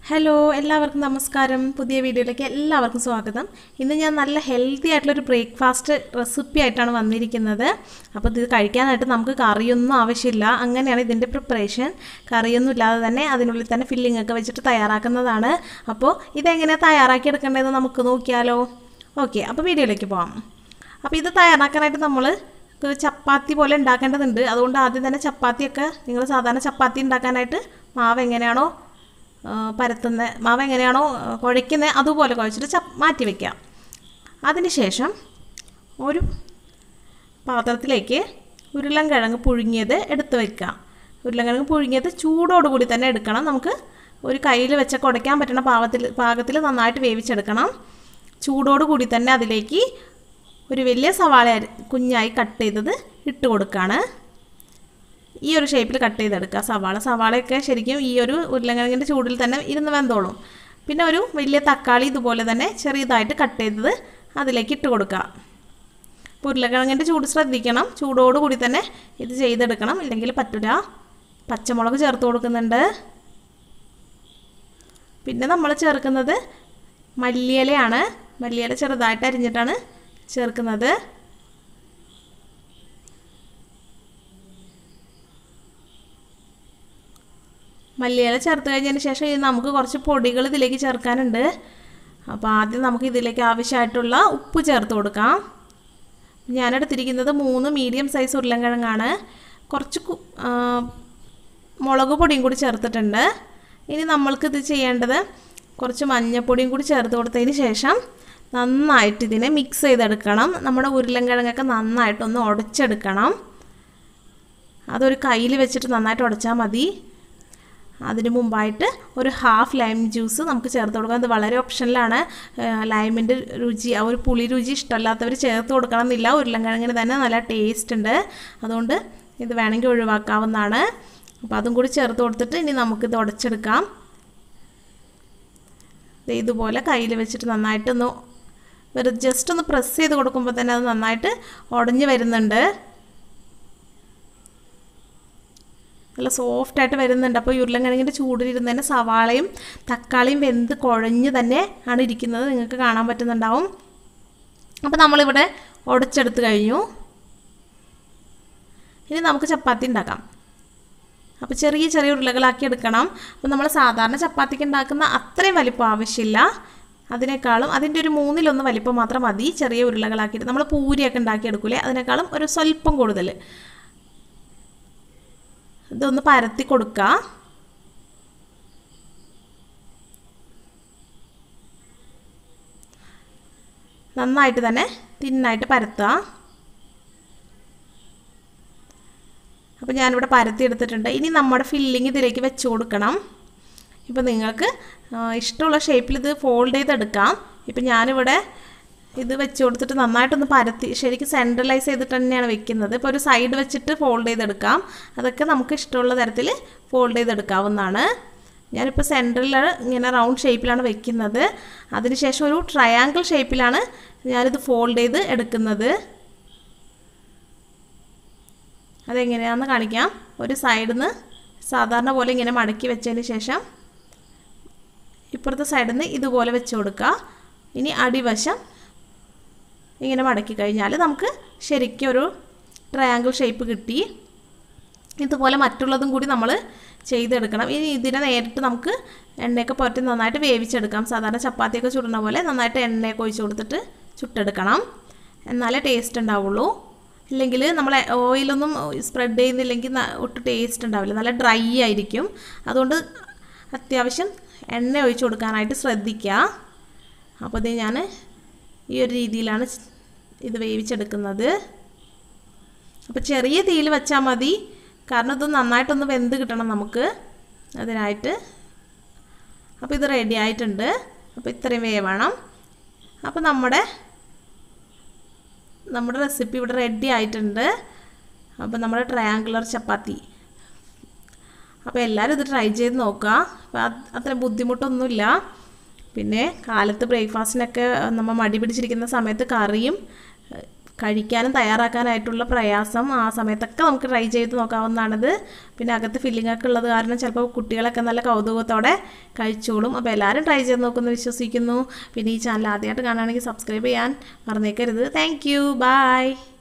hello എല്ലാവർക്കും നമസ്കാരം പുതിയ വീഡിയോയിലേക്ക് എല്ലാവർക്കും സ്വാഗതം ഇന്ന് ഞാൻ നല്ല ഹെൽത്തി ആയിട്ടുള്ളൊരു ബ്രേക്ക്ഫാസ്റ്റ് റെസിപ്പി ആയിട്ടാണ് വന്നിരിക്കുന്നത് അപ്പോൾ ഇത് കഴിക്കാനായിട്ട് നമുക്ക് കറിയൊന്നും ആവശ്യമില്ല അങ്ങനെയാണ് ഇതിൻ്റെ പ്രിപ്പറേഷൻ കറിയൊന്നും ഇല്ലാതെ തന്നെ അതിനുള്ളിൽ തന്നെ ഫില്ലിംഗ് ഒക്കെ വെച്ചിട്ട് തയ്യാറാക്കുന്നതാണ് അപ്പോൾ ഇതെങ്ങനെയാണ് തയ്യാറാക്കി എടുക്കേണ്ടതെന്ന് നമുക്ക് നോക്കിയാലോ ഓക്കെ അപ്പോൾ വീഡിയോയിലേക്ക് പോകാം അപ്പോൾ ഇത് തയ്യാറാക്കാനായിട്ട് നമ്മൾ ഒരു ചപ്പാത്തി പോലെ ഉണ്ടാക്കേണ്ടതുണ്ട് അതുകൊണ്ട് ആദ്യം തന്നെ ചപ്പാത്തിയൊക്കെ നിങ്ങൾ സാധാരണ ചപ്പാത്തി ഉണ്ടാക്കാനായിട്ട് മാവ് എങ്ങനെയാണോ പരത്തുന്ന മാവ് എങ്ങനെയാണോ കുഴയ്ക്കുന്നത് അതുപോലെ കുഴച്ചിട്ട് ച മാറ്റി വയ്ക്കാം അതിനുശേഷം ഒരു പാത്രത്തിലേക്ക് ഉരുളൻകിഴങ്ങ് പുഴുങ്ങിയത് എടുത്ത് വയ്ക്കാം ഉരുളൻകിഴങ്ങ് പുഴുങ്ങിയത് ചൂടോടുകൂടി തന്നെ എടുക്കണം നമുക്ക് ഒരു കയ്യിൽ വെച്ച കുടയ്ക്കാൻ പറ്റുന്ന പാകത്തിൽ പാകത്തിൽ നന്നായിട്ട് വേവിച്ചെടുക്കണം ചൂടോടുകൂടി തന്നെ അതിലേക്ക് ഒരു വലിയ സവാള കുഞ്ഞായി കട്ട് ചെയ്തത് ഇട്ട് കൊടുക്കുകയാണ് ഈ ഒരു ഷേപ്പിൽ കട്ട് ചെയ്തെടുക്കുക സവാള സവാളയൊക്കെ ശരിക്കും ഈ ഒരു ഉരുളക്കിഴങ്ങിൻ്റെ ചൂടിൽ തന്നെ ഇരുന്ന് വെന്തോളും പിന്നെ ഒരു വലിയ തക്കാളി ഇതുപോലെ തന്നെ ചെറിയതായിട്ട് കട്ട് ചെയ്തത് അതിലേക്ക് ഇട്ട് കൊടുക്കുക അപ്പോൾ ഉരുളക്കിഴങ്ങിൻ്റെ ചൂട് ശ്രദ്ധിക്കണം ചൂടോടുകൂടി തന്നെ ഇത് ചെയ്തെടുക്കണം ഇല്ലെങ്കിൽ പറ്റില്ല പച്ചമുളക് ചേർത്ത് കൊടുക്കുന്നുണ്ട് പിന്നെ നമ്മൾ ചേർക്കുന്നത് മല്ലിയിലയാണ് മല്ലിയില ചെറുതായിട്ട് അരിഞ്ഞിട്ടാണ് ചേർക്കുന്നത് മല്ലിയില ചേർത്ത് കഴിഞ്ഞതിന് ശേഷം ഇനി നമുക്ക് കുറച്ച് പൊടികൾ ഇതിലേക്ക് ചേർക്കാനുണ്ട് അപ്പോൾ ആദ്യം നമുക്ക് ഇതിലേക്ക് ആവശ്യമായിട്ടുള്ള ഉപ്പ് ചേർത്ത് കൊടുക്കാം ഞാനെടുത്തിരിക്കുന്നത് മൂന്ന് മീഡിയം സൈസ് ഉരുളൻകിഴങ്ങാണ് കുറച്ച് മുളക് പൊടിയും കൂടി ചേർത്തിട്ടുണ്ട് ഇനി നമ്മൾക്ക് ഇത് ചെയ്യേണ്ടത് കുറച്ച് മഞ്ഞൾപ്പൊടിയും കൂടി ചേർത്ത് കൊടുത്തതിന് ശേഷം നന്നായിട്ട് ഇതിനെ മിക്സ് ചെയ്തെടുക്കണം നമ്മുടെ ഉരുളൻകിഴങ്ങൊക്കെ നന്നായിട്ടൊന്ന് ഉടച്ചെടുക്കണം അതൊരു കയ്യിൽ വെച്ചിട്ട് നന്നായിട്ട് ഉടച്ചാൽ മതി അതിന് മുമ്പായിട്ട് ഒരു ഹാഫ് ലൈം ജ്യൂസ് നമുക്ക് ചേർത്ത് കൊടുക്കാം അത് വളരെ ഓപ്ഷനിലാണ് ലൈമിൻ്റെ രുചി ആ ഒരു പുളി രുചി ഇഷ്ടമല്ലാത്തവർ ചേർത്ത് കൊടുക്കണം എന്നില്ല ഉരുളൻകിഴങ്ങിന് തന്നെ നല്ല ടേസ്റ്റ് ഉണ്ട് അതുകൊണ്ട് ഇത് വേണമെങ്കിൽ ഒഴിവാക്കാവുന്നതാണ് അപ്പോൾ അതും കൂടി ചേർത്ത് കൊടുത്തിട്ട് ഇനി നമുക്കിത് ഉടച്ചെടുക്കാം ഇതുപോലെ കയ്യിൽ വെച്ചിട്ട് നന്നായിട്ടൊന്ന് വെറുതെ ജസ്റ്റ് ഒന്ന് പ്രസ് ചെയ്ത് കൊടുക്കുമ്പോൾ തന്നെ അത് നന്നായിട്ട് ഉടഞ്ഞു വരുന്നുണ്ട് നല്ല സോഫ്റ്റായിട്ട് വരുന്നുണ്ട് അപ്പോൾ ഉരുളൻകിഴങ്ങിൻ്റെ ചൂടിലിരുന്ന് തന്നെ സവാളയും തക്കാളിയും വെന്ത് കുഴഞ്ഞ് തന്നെ ആണ് ഇരിക്കുന്നത് നിങ്ങൾക്ക് കാണാൻ പറ്റുന്നുണ്ടാവും അപ്പോൾ നമ്മളിവിടെ ഉടച്ചെടുത്ത് കഴിഞ്ഞു ഇനി നമുക്ക് ചപ്പാത്തി ഉണ്ടാക്കാം അപ്പോൾ ചെറിയ ചെറിയ ഉരുളകളാക്കി എടുക്കണം അപ്പോൾ നമ്മൾ സാധാരണ ചപ്പാത്തിക്ക് ഉണ്ടാക്കുന്ന അത്രയും വലിപ്പം ആവശ്യമില്ല അതിനേക്കാളും അതിൻ്റെ ഒരു മൂന്നിലൊന്ന് വലിപ്പം മാത്രം മതി ചെറിയ ഉരുളകളാക്കിയിട്ട് നമ്മൾ പൂരിയൊക്കെ ഉണ്ടാക്കിയെടുക്കൂലേ അതിനേക്കാളും ഒരു സ്വല്പം കൂടുതൽ ഇതൊന്ന് പരത്തി കൊടുക്കുക നന്നായിട്ട് തന്നെ തിന്നായിട്ട് പരത്തുക അപ്പോൾ ഞാനിവിടെ പരത്തി എടുത്തിട്ടുണ്ട് ഇനി നമ്മുടെ ഫില്ലിങ് ഇതിലേക്ക് വെച്ച് കൊടുക്കണം ഇപ്പോൾ നിങ്ങൾക്ക് ഇഷ്ടമുള്ള ഷേപ്പിൽ ഇത് ഫോൾഡ് ചെയ്തെടുക്കാം ഇപ്പം ഞാനിവിടെ ഇത് വെച്ച് കൊടുത്തിട്ട് നന്നായിട്ടൊന്ന് പരത്തി ശരിക്കും സെൻട്രലൈസ് ചെയ്തിട്ട് തന്നെയാണ് വെക്കുന്നത് ഇപ്പോൾ ഒരു സൈഡ് വെച്ചിട്ട് ഫോൾഡ് ചെയ്തെടുക്കാം അതൊക്കെ നമുക്ക് ഇഷ്ടമുള്ള തരത്തിൽ ഫോൾഡ് ചെയ്തെടുക്കാവുന്നതാണ് ഞാനിപ്പോൾ സെൻറ്ററിൽ ഇങ്ങനെ റൗണ്ട് ഷേപ്പിലാണ് വെക്കുന്നത് അതിനുശേഷം ഒരു ട്രയാങ്കിൾ ഷേപ്പിലാണ് ഞാനിത് ഫോൾഡ് ചെയ്ത് എടുക്കുന്നത് അതെങ്ങനെയാണെന്ന് കാണിക്കാം ഒരു സൈഡിൽ നിന്ന് സാധാരണ പോലെ ഇങ്ങനെ മടക്കി വെച്ചതിന് ശേഷം ഇപ്പുറത്തെ സൈഡിൽ നിന്ന് ഇതുപോലെ വെച്ച് കൊടുക്കുക ഇനി അടിവശം ഇങ്ങനെ മടക്കി കഴിഞ്ഞാൽ നമുക്ക് ശരിക്കും ഒരു ട്രയാങ്കിൾ ഷേപ്പ് കിട്ടി ഇതുപോലെ മറ്റുള്ളതും കൂടി നമ്മൾ ചെയ്തെടുക്കണം ഇനി ഇതിനെ നേരിട്ട് നമുക്ക് എണ്ണയൊക്കെ പുരട്ടി നന്നായിട്ട് വേവിച്ചെടുക്കാം സാധാരണ ചപ്പാത്തിയൊക്കെ ചുടുന്ന പോലെ നന്നായിട്ട് എണ്ണയൊക്കെ ഒഴിച്ച് കൊടുത്തിട്ട് ചുട്ടെടുക്കണം എന്നാലേ ടേസ്റ്റ് ഉണ്ടാവുള്ളൂ ഇല്ലെങ്കിൽ നമ്മൾ ഓയിലൊന്നും സ്പ്രെഡ് ചെയ്യുന്നില്ലെങ്കിൽ ഒട്ടും ടേസ്റ്റ് ഉണ്ടാവില്ല നല്ല ഡ്രൈ ആയിരിക്കും അതുകൊണ്ട് അത്യാവശ്യം എണ്ണ ഒഴിച്ച് കൊടുക്കാനായിട്ട് ശ്രദ്ധിക്കുക അപ്പോൾ ഇത് ഞാൻ ഈ ഒരു രീതിയിലാണ് ഇത് വേവിച്ചെടുക്കുന്നത് അപ്പോൾ ചെറിയ തീയിൽ വെച്ചാൽ മതി കാരണം ഇത് നന്നായിട്ടൊന്ന് വെന്ത് കിട്ടണം നമുക്ക് അതിനായിട്ട് അപ്പോൾ ഇത് റെഡി ആയിട്ടുണ്ട് അപ്പോൾ ഇത്രയും വേവണം അപ്പോൾ നമ്മുടെ നമ്മുടെ റെസിപ്പി ഇവിടെ റെഡി ആയിട്ടുണ്ട് അപ്പോൾ നമ്മുടെ ട്രയാങ്കുലർ ചപ്പാത്തി അപ്പോൾ എല്ലാവരും ഇത് ട്രൈ ചെയ്ത് നോക്കുക അപ്പോൾ അത്ര ബുദ്ധിമുട്ടൊന്നുമില്ല പിന്നെ കാലത്ത് ബ്രേക്ക്ഫാസ്റ്റിനൊക്കെ നമ്മൾ മടി പിടിച്ചിരിക്കുന്ന സമയത്ത് കറിയും കഴിക്കാനും തയ്യാറാക്കാനായിട്ടുള്ള പ്രയാസം ആ സമയത്തൊക്കെ നമുക്ക് ട്രൈ ചെയ്ത് നോക്കാവുന്നതാണിത് പിന്നെ അകത്ത് ഫില്ലിംഗ് ഒക്കെ ഉള്ളത് കാരണം ചിലപ്പോൾ കുട്ടികളൊക്കെ നല്ല കൗതുകത്തോടെ കഴിച്ചോളും അപ്പോൾ എല്ലാവരും ട്രൈ ചെയ്ത് നോക്കുമെന്ന് വിശ്വസിക്കുന്നു പിന്നെ ഈ ചാനൽ ആദ്യമായിട്ട് കാണുകയാണെങ്കിൽ സബ്സ്ക്രൈബ് ചെയ്യാൻ മറന്നേക്കരുത് താങ്ക് യു ബൈ